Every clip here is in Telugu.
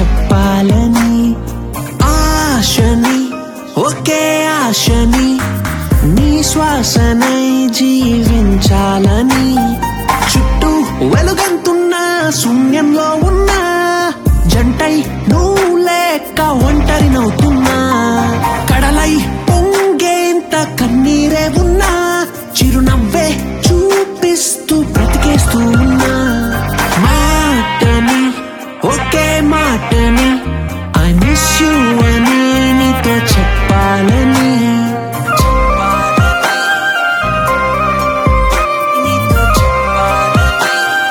చెప్పాలని ఆశని ఒకే ఆశని నీ శ్వాసనై జీవించాలని చుట్టూ వెలుగంతున్న శూన్యంలో ఉన్న జంటై నువ్వు లేక ఒంటరినవుతున్నా కడలై పొంగేంత కన్నీరే ఉన్నా చిరునవ్వే చూపిస్తూ బ్రతికేస్తూ ఉన్నా మాటని ఒకే మాటని ఐ మిస్ యూ అని నీతో చెప్పాలని నీతో చెప్పాలని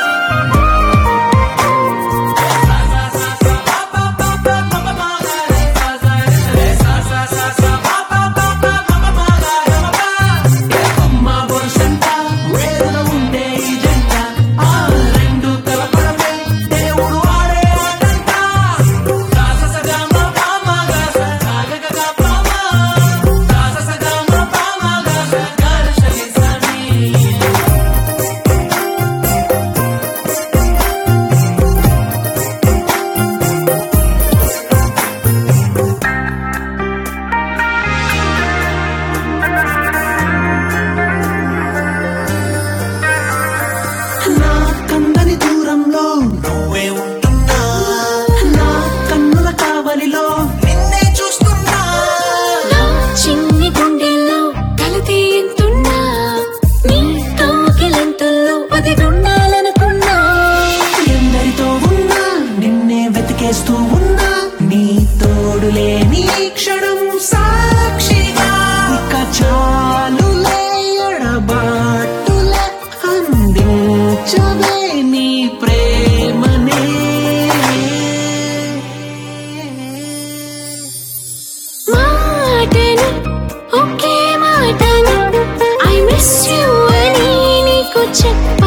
అమ్మా బొసంత వేదన ఉండే ఈ జంట ఆ రెండు కలపడమే దేవుడు ఆడే ఆటంట సాస సగమ పామ గస సాగగ పామ సాస సగమ పామ గస గర్షని సని నా కందని దూరంలో నువ్వే ఉంటున్నా నా కన్నుల కావలిలో నిన్నే చూస్తున్నా నా చిన్ని గుండెల్లో కలతే ఎంతున్నా నీ కౌగిలింతల్లో అది ఉండాలనుకున్నా ఎందరితో ఉన్నా నిన్నే వెతికేస్తూ ఉన్నా నీ తోడు లేని ఈ క్షణం సాక్షిగా ఇక చాలులే ఎడబాటులే అందించవే నీ ప్రేమనే మాటని ఒకే మాటని ఐ మిస్ యు అని నీకు చెప్ప